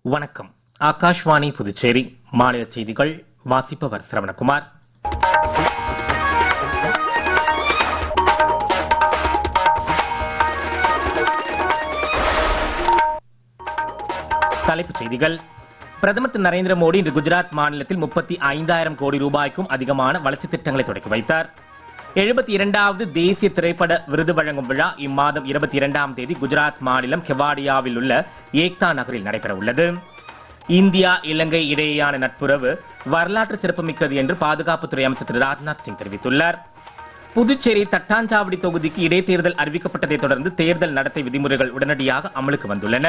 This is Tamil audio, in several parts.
வணக்கம் ஆகாஷ்வாணி புதுச்சேரி மாநில செய்திகள் வாசிப்பவர் சரவணகுமார் தலைப்புச் செய்திகள் பிரதமர் திரு நரேந்திர மோடி இன்று குஜராத் மாநிலத்தில் முப்பத்தி ஐந்தாயிரம் கோடி ரூபாய்க்கும் அதிகமான வளர்ச்சித் திட்டங்களை தொடங்கி வைத்தார் எழுபத்தி இரண்டாவது தேசிய திரைப்பட விருது வழங்கும் விழா இம்மாதம் இருபத்தி இரண்டாம் தேதி குஜராத் மாநிலம் கெவாடியாவில் உள்ள ஏக்தா நகரில் நடைபெற உள்ளது இந்தியா இலங்கை இடையேயான நட்புறவு வரலாற்று சிறப்புமிக்கது என்று பாதுகாப்புத்துறை அமைச்சர் திரு ராஜ்நாத் சிங் தெரிவித்துள்ளார் புதுச்சேரி தட்டாஞ்சாவடி தொகுதிக்கு இடைத்தேர்தல் அறிவிக்கப்பட்டதைத் தொடர்ந்து தேர்தல் நடத்தை விதிமுறைகள் உடனடியாக அமலுக்கு வந்துள்ளன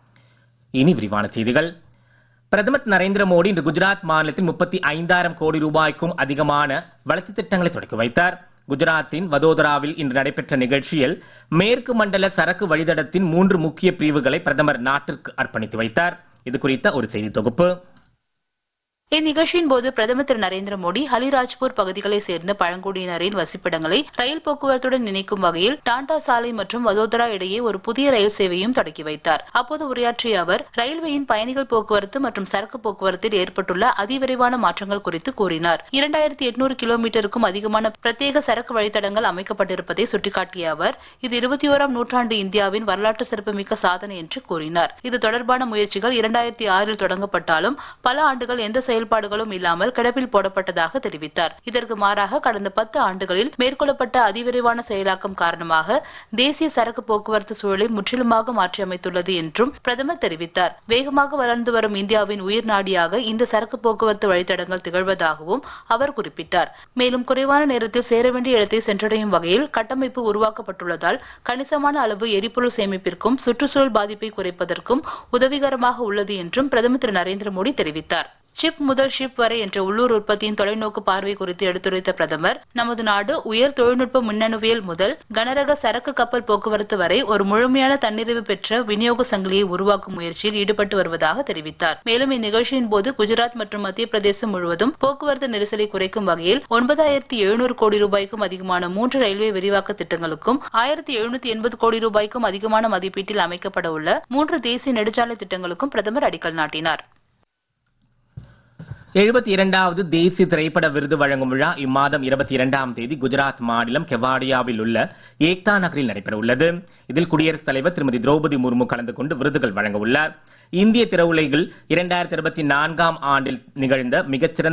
இனி விரிவான செய்திகள் பிரதமர் திரு நரேந்திர மோடி இன்று குஜராத் மாநிலத்தில் முப்பத்தி ஐந்தாயிரம் கோடி ரூபாய்க்கும் அதிகமான வளர்ச்சித் திட்டங்களை தொடங்கி வைத்தார் குஜராத்தின் வதோதராவில் இன்று நடைபெற்ற நிகழ்ச்சியில் மேற்கு மண்டல சரக்கு வழித்தடத்தின் மூன்று முக்கிய பிரிவுகளை பிரதமர் நாட்டிற்கு அர்ப்பணித்து வைத்தார் இது குறித்த ஒரு செய்தி தொகுப்பு இந்நிகழ்ச்சியின் போது பிரதமர் திரு நரேந்திர மோடி ஹலிராஜ்பூர் பகுதிகளைச் சேர்ந்த பழங்குடியினரின் வசிப்பிடங்களை ரயில் போக்குவரத்துடன் இணைக்கும் வகையில் டாண்டா சாலை மற்றும் வதோதரா இடையே ஒரு புதிய ரயில் சேவையும் தொடங்கி வைத்தார் அப்போது உரையாற்றிய அவர் ரயில்வேயின் பயணிகள் போக்குவரத்து மற்றும் சரக்கு போக்குவரத்தில் ஏற்பட்டுள்ள அதிவிரைவான மாற்றங்கள் குறித்து கூறினார் இரண்டாயிரத்தி எட்நூறு கிலோமீட்டருக்கும் அதிகமான பிரத்யேக சரக்கு வழித்தடங்கள் அமைக்கப்பட்டிருப்பதை சுட்டிக்காட்டிய அவர் இது இருபத்தி ஓராம் நூற்றாண்டு இந்தியாவின் வரலாற்று சிறப்புமிக்க சாதனை என்று கூறினார் இது தொடர்பான முயற்சிகள் இரண்டாயிரத்தி ஆறில் தொடங்கப்பட்டாலும் பல ஆண்டுகள் எந்த செயல்பாடுகளும் இல்லாமல் கிடப்பில் போடப்பட்டதாக தெரிவித்தார் இதற்கு மாறாக கடந்த பத்து ஆண்டுகளில் மேற்கொள்ளப்பட்ட அதிவிரைவான செயலாக்கம் காரணமாக தேசிய சரக்கு போக்குவரத்து சூழலை முற்றிலுமாக மாற்றியமைத்துள்ளது என்றும் பிரதமர் தெரிவித்தார் வேகமாக வளர்ந்து வரும் இந்தியாவின் உயிர் நாடியாக இந்த சரக்கு போக்குவரத்து வழித்தடங்கள் திகழ்வதாகவும் அவர் குறிப்பிட்டார் மேலும் குறைவான நேரத்தில் சேர வேண்டிய இடத்தை சென்றடையும் வகையில் கட்டமைப்பு உருவாக்கப்பட்டுள்ளதால் கணிசமான அளவு எரிபொருள் சேமிப்பிற்கும் சுற்றுச்சூழல் பாதிப்பை குறைப்பதற்கும் உதவிகரமாக உள்ளது என்றும் பிரதமர் திரு நரேந்திர மோடி தெரிவித்தார் சிப் முதல் ஷிப் வரை என்ற உள்ளூர் உற்பத்தியின் தொலைநோக்கு பார்வை குறித்து எடுத்துரைத்த பிரதமர் நமது நாடு உயர் தொழில்நுட்ப மின்னணுவியல் முதல் கனரக சரக்கு கப்பல் போக்குவரத்து வரை ஒரு முழுமையான தன்னிறைவு பெற்ற விநியோக சங்கிலியை உருவாக்கும் முயற்சியில் ஈடுபட்டு வருவதாக தெரிவித்தார் மேலும் இந்நிகழ்ச்சியின் போது குஜராத் மற்றும் மத்திய பிரதேசம் முழுவதும் போக்குவரத்து நெரிசலை குறைக்கும் வகையில் ஒன்பதாயிரத்தி எழுநூறு கோடி ரூபாய்க்கும் அதிகமான மூன்று ரயில்வே விரிவாக்க திட்டங்களுக்கும் ஆயிரத்தி எழுநூத்தி எண்பது கோடி ரூபாய்க்கும் அதிகமான மதிப்பீட்டில் அமைக்கப்பட உள்ள மூன்று தேசிய நெடுஞ்சாலை திட்டங்களுக்கும் பிரதமர் அடிக்கல் நாட்டினார் எழுபத்தி இரண்டாவது தேசிய திரைப்பட விருது வழங்கும் விழா இம்மாதம் இருபத்தி இரண்டாம் தேதி குஜராத் மாநிலம் கெவாடியாவில் உள்ள ஏக்தா நகரில் நடைபெற உள்ளது இதில் குடியரசுத் தலைவர் திருமதி திரௌபதி முர்மு கலந்து கொண்டு விருதுகள் வழங்க உள்ளார் இந்திய திரையுலகில் இரண்டாயிரத்தி இருபத்தி நான்காம் ஆண்டில் நிகழ்ந்த மிகச்சிறந்த